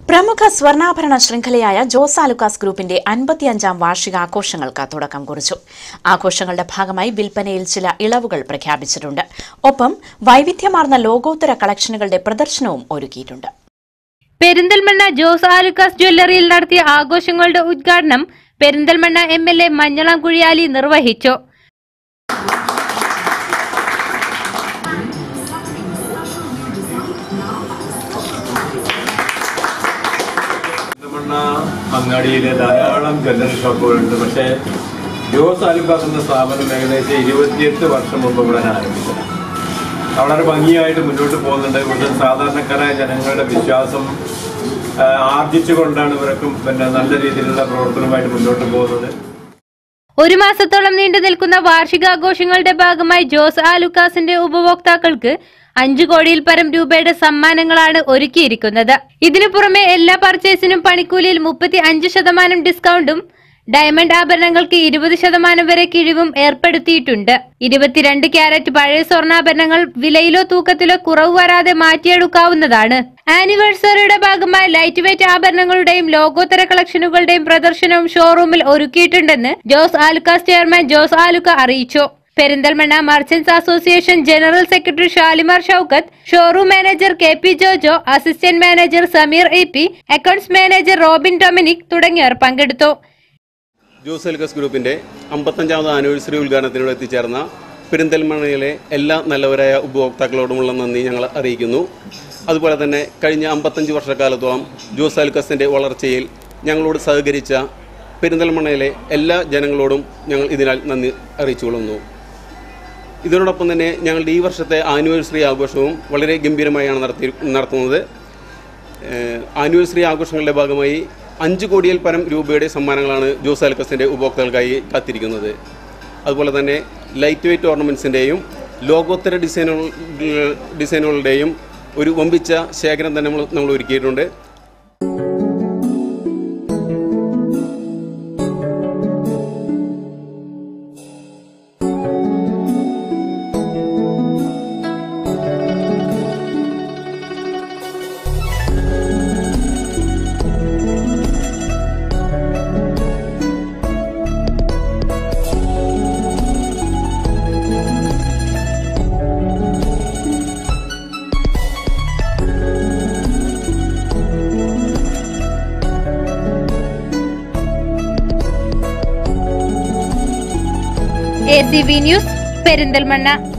പ്രമുഖ സ്വർണ്ണാഭരണ ശൃംഖലയായ ജോസാലുക്കാസ് ഗ്രൂപ്പിന്റെ അൻപത്തിയഞ്ചാം വാർഷികാഘോഷങ്ങൾക്ക് തുടക്കം കുറിച്ചു ആഘോഷങ്ങളുടെ ഭാഗമായി വിൽപ്പനയിൽ ചില ഇളവുകൾ പ്രഖ്യാപിച്ചിട്ടുണ്ട് ഒപ്പം വൈവിധ്യമാർന്ന ലോകോത്തര കളക്ഷനുകളുടെ പ്രദർശനവും ഒരുക്കിയിട്ടുണ്ട് പെരിന്തൽമണ്ണ ജോസ് ആലുക്കാസ് ജ്വല്ലറിയിൽ നടത്തിയ ആഘോഷങ്ങളുടെ ഉദ്ഘാടനം Perinthalmanna M L A Manjalam Kuzhiyali നിർവഹിച്ചു പെരിന്തൽമണ്ണ അങ്ങാടിയിലെ ധാരാളം ജ്വല്ലറി ഷോപ്പുകളുണ്ട് പക്ഷേ ജോസ് ആലുക്കാസ് എന്ന സ്ഥാപനം ഏകദേശം ഇരുപത്തിയെട്ട് വർഷം മുമ്പ് ഇവിടെ ആരംഭിച്ചത് വളരെ ഭംഗിയായിട്ട് മുന്നോട്ട് പോകുന്നുണ്ട് ഇവിടുത്തെ സാധാരണക്കാരായ ജനങ്ങളുടെ വിശ്വാസം ആ, ആർജിച്ചുകൊണ്ടാണ് ഇവരൊക്കെ പിന്നെ നല്ല രീതിയിലുള്ള പ്രവർത്തനവുമായിട്ട് മുന്നോട്ട് പോകുന്നത് ഒരു മാസത്തോളം നീണ്ടു നിൽക്കുന്ന വാർഷികാഘോഷങ്ങളുടെ ഭാഗമായി ജോസ് ആലുക്കാസിന്റെ ഉപഭോക്താക്കൾക്ക് അഞ്ചു കോടിയിൽ പരം രൂപയുടെ സമ്മാനങ്ങളാണ് ഒരുക്കിയിരിക്കുന്നത് ഇതിനു പുറമെ എല്ലാ പർച്ചേസിനും പണിക്കൂലിയിൽ മുപ്പത്തി അഞ്ച് ശതമാനം ഡിസ്കൗണ്ടും ഡയമണ്ട് ആഭരണങ്ങൾക്ക് ഇരുപത് ശതമാനം വരെ കിഴിവും ഏർപ്പെടുത്തിയിട്ടുണ്ട് ഇരുപത്തിരണ്ട് ക്യാരറ്റ് പഴയ സ്വർണ്ണാഭരണങ്ങൾ വിലയിലോ തൂക്കത്തിലോ കുറവ് വരാതെ മാറ്റിയെടുക്കാവുന്നതാണ് ആനിവേഴ്സറിയുടെ ഭാഗമായി ലൈറ്റ് വെയ്റ്റ് ആഭരണങ്ങളുടെയും ലോകോത്തര കളക്ഷനുകളുടെയും പ്രദർശനവും ഷോറൂമിൽ ഒരുക്കിയിട്ടുണ്ടെന്ന് ജോസ് ആലുക്കാസ് ചെയർമാൻ ജോസ് ആലുക്ക അറിയിച്ചു Perinthalmanna merchants association general secretary Shalimar Shoukath showroom manager K P Jojo assistant manager Sameer A P accounts manager Robin Dominic തുടങ്ങിയവർ പങ്കെടുത്തു ജോസ് എൽക്കസ് ഗ്രൂപ്പിൻ്റെ അമ്പത്തഞ്ചാമത് ആനിവേഴ്സറി ഉദ്ഘാടനത്തിനോട് എത്തിച്ചേർന്ന പെരിന്തൽമണ്ണയിലെ എല്ലാ നല്ലവരായ ഉപഭോക്താക്കളോടുമുള്ള നന്ദി ഞങ്ങൾ അറിയിക്കുന്നു അതുപോലെ തന്നെ കഴിഞ്ഞ അമ്പത്തഞ്ച് വർഷക്കാലത്തോളം ജോസ് എൽക്കസിൻ്റെ വളർച്ചയിൽ ഞങ്ങളോട് സഹകരിച്ച പെരിന്തൽമണ്ണയിലെ എല്ലാ ജനങ്ങളോടും ഞങ്ങൾ ഇതിനാൽ നന്ദി അറിയിച്ചുകൊള്ളുന്നു ഇതിനോടൊപ്പം തന്നെ ഞങ്ങളുടെ ഈ വർഷത്തെ ആനിവേഴ്സറി ആഘോഷവും വളരെ ഗംഭീരമായാണ് നടത്തി നടത്തുന്നത് ഏഹ് ആനിവേഴ്സറി ആഘോഷങ്ങളുടെ ഭാഗമായി അഞ്ച് കോടിയിൽ പരം രൂപയുടെ സമ്മാനങ്ങളാണ് ജോസ് അൽക്കസിൻ്റെ ഉപഭോക്താക്കൾക്കായി കാത്തിരിക്കുന്നത് അതുപോലെ തന്നെ ലൈറ്റ് വെയ്റ്റ് ഓർണമെൻറ്റ്സിൻ്റെയും ലോകോത്തര ഡിസൈനുകൾ ഡിസൈനുകളുടെയും ഒരു വമ്പിച്ച ശേഖരം തന്നെ നമ്മൾ നമ്മൾ ഒരുക്കിയിട്ടുണ്ട് A C B news Perinthalmanna